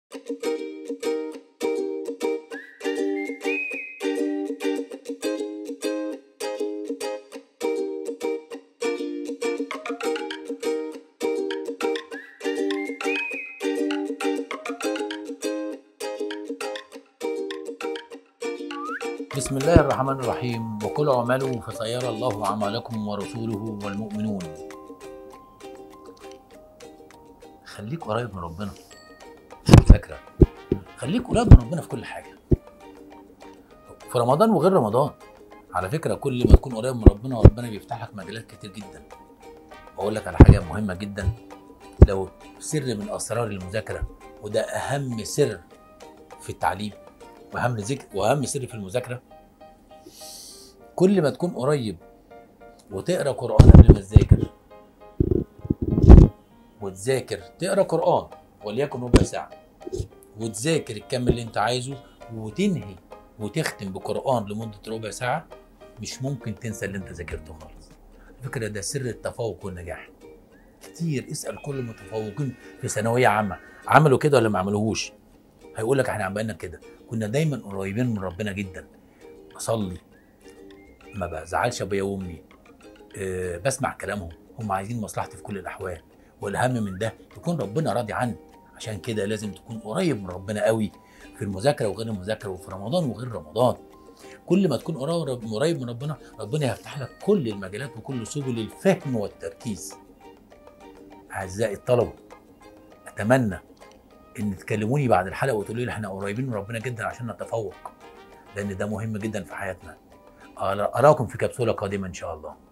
بسم الله الرحمن الرحيم وكل اعملوا فسيرى الله عملكم ورسوله والمؤمنون خليك قريب من ربنا فاكرة خليك قريب من ربنا في كل حاجة في رمضان وغير رمضان على فكرة كل ما تكون قريب من ربنا ربنا بيفتح لك مجالات كتير جدا واقول لك على حاجة مهمة جدا لو سر من اسرار المذاكرة وده اهم سر في التعليم واهم ذكر واهم سر في المذاكره كل ما تكون قريب وتقرا قران قبل ما تذاكر وتذاكر تقرا قران وليكن ربع ساعه وتذاكر الكم اللي انت عايزه وتنهي وتختم بقران لمده ربع ساعه مش ممكن تنسى اللي انت ذاكرته خالص الفكره ده سر التفوق والنجاح كتير اسال كل المتفوقين في ثانويه عامه عملوا كده ولا ما عملوهوش هيقول لك احنا عملنا كده كنا دايما قريبين من ربنا جدا اصلي ما بزعلش ابويا وامي أه بسمع كلامهم هم عايزين مصلحتي في كل الاحوال والاهم من ده يكون ربنا راضي عني عشان كده لازم تكون قريب من ربنا قوي في المذاكره وغير المذاكره وفي رمضان وغير رمضان كل ما تكون قريب قريب من ربنا ربنا يفتح لك كل المجالات وكل سبل الفهم والتركيز اعزائي الطلبه اتمنى ان تكلموني بعد الحلقه وتقولوا لي احنا قريبين من ربنا جدا عشان نتفوق لان ده مهم جدا في حياتنا اراكم في كبسوله قادمه ان شاء الله